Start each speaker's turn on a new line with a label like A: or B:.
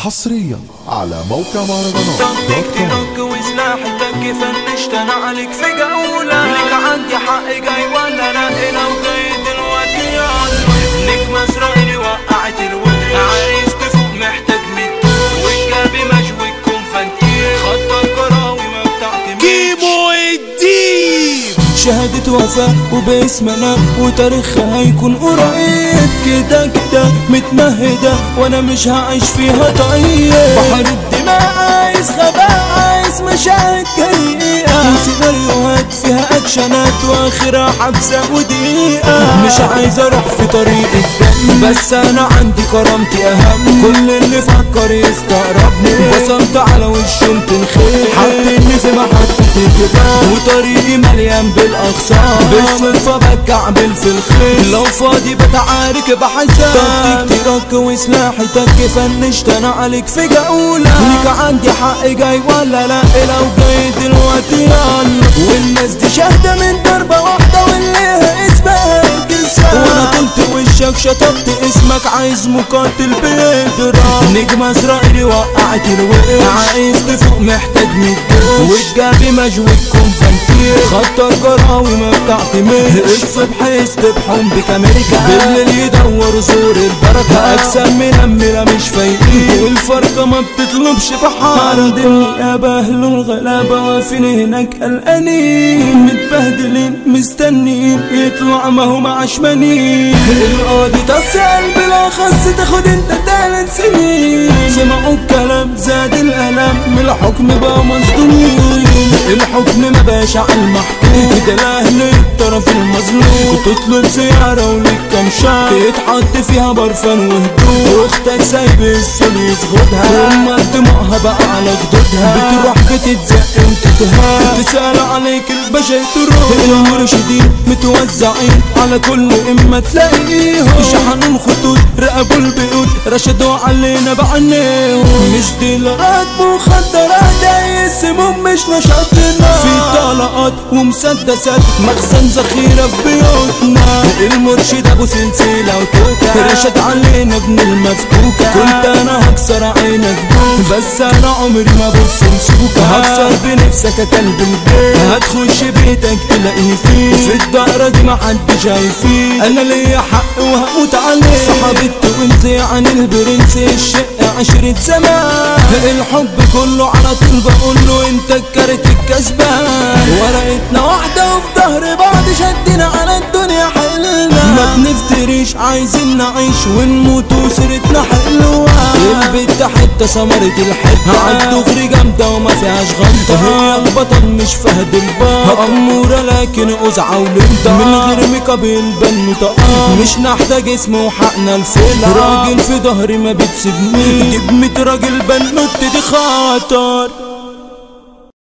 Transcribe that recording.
A: حصريا على موقع مهرجانات دوت
B: طبك
A: كوم
B: تنك وسلاحتك فنشت انا عليك في جولة لك عندي حق جاي ولا لا لو جاي دلوقتي يلا ابنك مسرقني وقعت الودن عايز تفوق محتاج مدوش والجابي مشوي تكون فانتير خط الكراوي ما بتعتمدش
C: كيمو الديب
B: شهادة وفاة وباسمنا وتاريخها هيكون قريب كده كده متمهدة وانا مش هعيش فيها طيب بحر الدماء عايز غباء عايز مشاهد جريئة وسيناريوهات فيها اكشنات واخرها حبسة ودقيقة مش عايز اروح في طريق الدم بس انا عندي كرامتي اهم كل اللي فكر يستغربني بصمت على وشهم تنخيل حاطيني في محطة الجبال وطريقي مليان بالاغصان بالصدفة بتكعبل في الخيل لو فاضي بتعارك بحزان طب تكتيرك وسلاحتك فنشت انا عليك في جولة ليك عندي حق جاي ولا لا لو جاي دلوقتي يلا والناس دي شاهدة من ضربة واحدة واللي اسمها الجلسة وانا قلت وشك شطبت اسمك عايز مقاتل بيضرب نجم اسرائيلي وقعت الوقت عايز تفوق محتاج مدوش والجابي مجهود كون فانتير خطر جراوي ما بتعتمدش الصبح يستبحون بكاميريكا بالليل يدوروا زور البركة اجسام منملة مش فايقين والفرقة ما بتطلبش بحارة النيابة اهل الغلابة واقفين هناك قلقانين متبهدلين مستنيين يطلع ما هم عشمانين القاضي تسأل بالاخص تاخد انت تلات سنين سمعوا الكلام زاد الالم من الحكم بقى مصدومين الحكم ما بقاش على المحكوم كده الاهل الطرف المظلوم تطلب زيارة وليك كام شهر يتحط فيها برفان وهدوء واختك سايب السول يسغدها امك دموعها بقى على خدودها بتروح بتتزق وتتهان تسأل عليك البشر تروح المرشدين متوزعين على كل امة تلاقيهم شحنوا الخطوط رقبوا البيوت رشدوا علينا بعينيهم مش ديلرات مخدرات اي سموم مش نشاطنا في طلقات ومسدسات مخزن ذخيرة في بيوتنا المرشد ابو سلسلة وتوكة رشد علينا ابن المفكوكة كنت انا هكسر عينك بوك بس انا عمري ما بص مسكوكة هكسر بنفسك يا كلب البيت هتخش بيتك تلاقيني فيه في الدائرة دي محدش هيفيد انا ليا حق وهموت عليه صحابي تونسي عن البرنس الشقة عشرة زمان الحب كله على طول بقول له انت الكارت الكسبان ورقتنا واحدة وفي ظهر بعض شدنا على الدنيا حلنا ما بنفتريش عايزين نعيش ونموت وسيرتنا حلوة البت حتة ثمرة الحتة عالدغري جامدة وما فيهاش غلطة هي البطل مش فهد البطل أمورة لكن قزعة ولمدة من غير ميك اب البنوتة مش نحتاج اسم وحقنا الفيلة راجل في ظهري ما بتسيبنيش جيب ميت راجل بنوت دي خطر